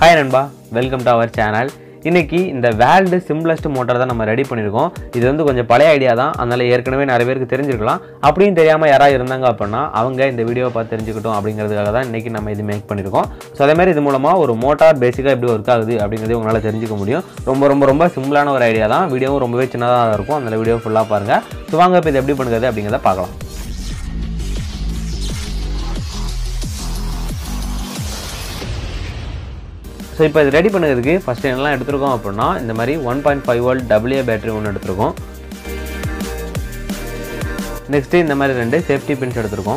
hi நண்பா welcome to our channel இன்னைக்கு இந்த வேல்டு சிம்பிளஸ்ட் மோட்டார் தான் நம்ம ரெடி பண்ணியிருக்கோம் இது வந்து கொஞ்சம் பழைய ஐடியா தான் அதனால ஏற்கனவே நிறைய பேருக்கு தெரிஞ்சிருக்கலாம் அப்படின்னு தெரியாமல் யாராவது இருந்தாங்க அப்படின்னா அவங்க இந்த வீடியோவை பார்த்து தெரிஞ்சுக்கிட்டோம் அப்படிங்கிறதுக்காக தான் இன்னைக்கு நம்ம இது மேக் பண்ணியிருக்கோம் ஸோ அதே மாதிரி இது மூலமாக ஒரு மோட்டார் பேசிக்காக எப்படி ஒர்க் ஆகுது அப்படிங்கிறத உங்களால் தெரிஞ்சுக்க முடியும் ரொம்ப ரொம்ப ரொம்ப சிம்பிளான ஒரு ஐடியா தான் வீடியோவும் ரொம்பவே சின்னதாக தான் இருக்கும் அந்த வீடியோ ஃபுல்லாக பாருங்கள் ஸோ வாங்க இப்போ இது எப்படி பண்ணுறது அப்படிங்கிறத பார்க்கலாம் ஸோ இப்போ இது ரெடி பண்ணுறதுக்கு ஃபஸ்ட்டு என்னெல்லாம் எடுத்திருக்கோம் அப்படின்னா இந்த மாதிரி one point five volt W battery ஒன்று எடுத்திருக்கோம் நெக்ஸ்ட்டு இந்த மாதிரி ரெண்டு சேஃப்டி பின்ஸ் எடுத்திருக்கோம்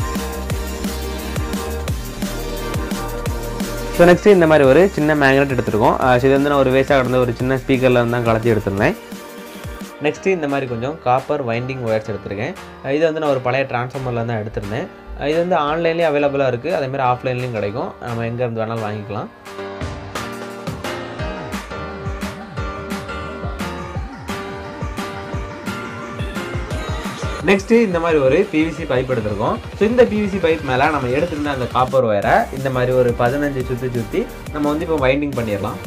ஸோ நெக்ஸ்ட்டு இந்த மாதிரி ஒரு சின்ன மேக்னெட் எடுத்திருக்கோம் அஹ் இது வந்து நான் ஒரு வேஸ்ட்டாக கிடந்த ஒரு சின்ன ஸ்பீக்கரில் இருந்து தான் கலத்தி எடுத்திருந்தேன் நெக்ஸ்ட்டு இந்த மாதிரி கொஞ்சம் காப்பர் வைண்டிங் ஒயர்ஸ் எடுத்திருக்கேன் அஹ் இது வந்து நான் ஒரு பழைய டிரான்ஸ்ஃபார்மரில் தான் எடுத்திருந்தேன் அஹ் இது வந்து ஆன்லைன்லேயும் அவைலபிளாக இருக்குது அதேமாதிரி ஆஃப்லைன்லேயும் கிடைக்கும் நம்ம எங்கே இருந்து வேணாலும் வாங்கிக்கலாம் நெக்ஸ்ட்டு இந்த மாதிரி ஒரு பிவிசி பைப் எடுத்திருக்கோம் ஸோ இந்த பிவிசி பைப் மேலே நம்ம எடுத்திருந்த அந்த காப்பர் ஒயரை இந்த மாதிரி ஒரு பதினஞ்சு சுற்றி சுற்றி நம்ம வந்து இப்போ வைண்டிங் பண்ணிடலாம்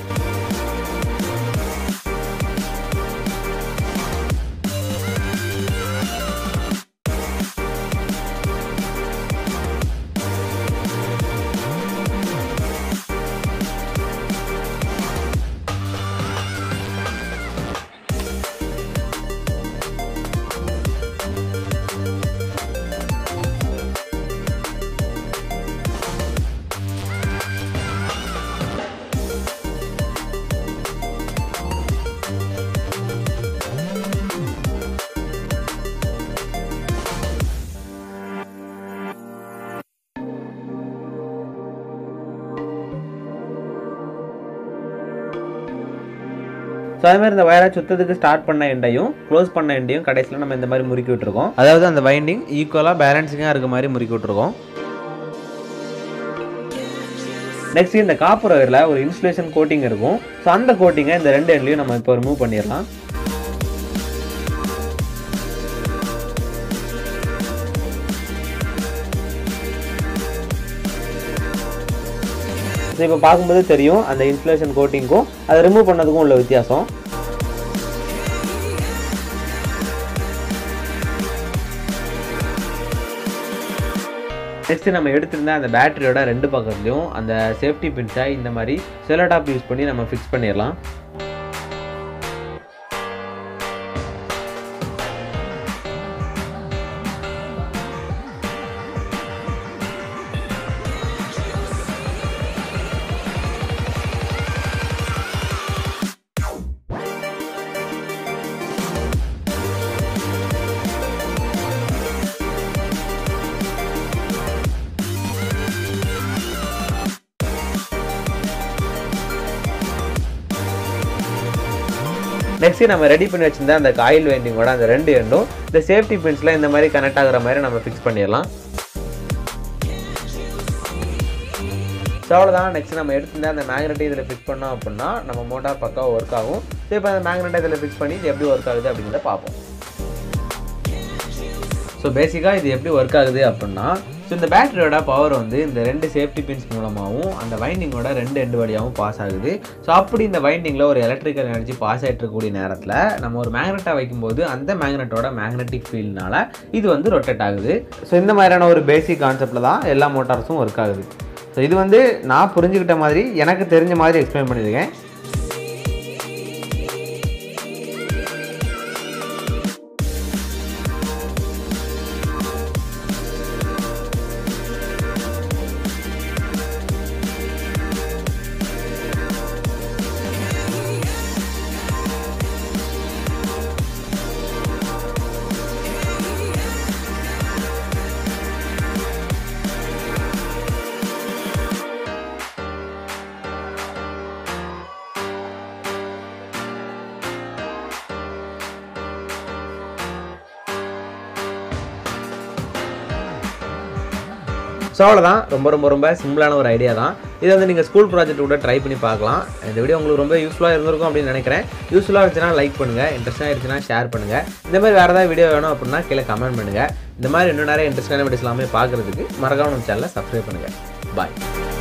ஸோ அதே மாதிரி இந்த வயரை சுத்தத்துக்கு ஸ்டார்ட் பண்ண எண்டையும் க்ளோஸ் பண்ண எண்டையும் கடைசியில் நம்ம இந்த மாதிரி முறுக்கி விட்டுருக்கோம் அதாவது அந்த வைண்டிங் ஈக்குவலாக பேலன்சிங்காக இருக்க மாதிரி முறுக்கி விட்டுருக்கோம் நெக்ஸ்ட் இந்த காப்பர் ஒயரில் ஒரு இன்சுலேஷன் கோட்டிங் இருக்கும் ஸோ அந்த கோட்டிங்கை இந்த ரெண்டு எண்ட்லையும் நம்ம இப்போ ரிமூவ் பண்ணிடலாம் ஸோ இப்போ பார்க்கும்போது தெரியும் அந்த இன்சுலேஷன் கோட்டிங்க்கும் அதை ரிமூவ் பண்ணதுக்கும் உள்ள வித்தியாசம் நெக்ஸ்ட் நம்ம எடுத்திருந்த அந்த பேட்டரியோட ரெண்டு பக்கத்துலையும் அந்த சேஃப்டி பின்ஸை இந்த மாதிரி செலோடாப் யூஸ் பண்ணி நம்ம ஃபிக்ஸ் பண்ணிடலாம் நெக்ஸ்ட் நம்ம ரெடி பண்ணி வச்சிருந்த அந்த காயில் வைண்டிங்கோட அந்த ரெண்டு எண்டும் இந்த சேஃப்டி பின்ஸ்ல இந்த மாதிரி கனெக்ட் ஆகுற மாதிரி நம்ம ஃபிக்ஸ் பண்ணிடலாம் ஸோ அவ்வளோதான் நெக்ஸ்ட் நம்ம எடுத்திருந்த அந்த மேக்னெட்டை இதில் ஃபிக்ஸ் பண்ணோம் அப்படின்னா நம்ம மோட்டார் பக்காவாக ஒர்க் ஆகும் ஸோ இப்போ அந்த மேக்னெட்டை இதில் ஃபிக்ஸ் பண்ணி இது எப்படி ஒர்க் ஆகுது அப்படிங்கிறத பார்ப்போம் ஸோ பேசிக்காக இது எப்படி ஒர்க் ஆகுது அப்படின்னா ஸோ இந்த பேட்டரியோட பவர் வந்து இந்த ரெண்டு சேஃப்டி பின்ஸ் மூலமாகவும் அந்த வைண்டிங்கோட ரெண்டு எண்டு வழியாகவும் பாஸ் ஆகுது ஸோ அப்படி இந்த வைண்டிங்கில் ஒரு எலக்ட்ரிக்கல் எனர்ஜி பாஸ் ஆகிட்டு இருக்கக்கூடிய நேரத்தில் நம்ம ஒரு மேக்னெட்டாக வைக்கும்போது அந்த மேக்னெட்டோட மேக்னெட்டிக் ஃபீல்ட்னால இது வந்து ரொட்டேட் ஆகுது ஸோ இந்த மாதிரியான ஒரு பேசிக் கான்செப்டில் தான் எல்லா மோட்டார்ஸும் ஒர்க் ஆகுது ஸோ இது வந்து நான் புரிஞ்சுக்கிட்ட மாதிரி எனக்கு தெரிஞ்ச மாதிரி எக்ஸ்பிளைன் பண்ணியிருக்கேன் ஸோ அவ்வளோதான் ரொம்ப ரொம்ப ரொம்ப சிம்பிளான ஒரு ஐடியா தான் இது வந்து நீங்கள் ஸ்கூல் ப்ராஜெக்ட் கூட ட்ரை பண்ணி பார்க்கலாம் இந்த வீடியோ உங்களுக்கு ரொம்ப யூஸ்ஃபுல்லாக இருந்திருக்கும் அப்படின்னு நினைக்கிறேன் யூஸ்ஃபுல்லாக இருந்துச்சுன்னா லைக் பண்ணுங்கள் இன்ட்ரெஸ்ட்டாக இருந்துச்சுன்னா ஷேர் பண்ணுங்கள் இந்த மாதிரி வேறு ஏதாவது வீடியோ வேணும் அப்படின்னா கீழே கமெண்ட் பண்ணுங்கள் இந்த மாதிரி இன்னும் நிறைய இன்ட்ரெஸ்டான வீடியோஸ் எல்லாமே பார்க்குறதுக்கு மறக்காம நம்ம சேனலை சப்ஸ்கிரைப் பண்ணுங்கள் பாய்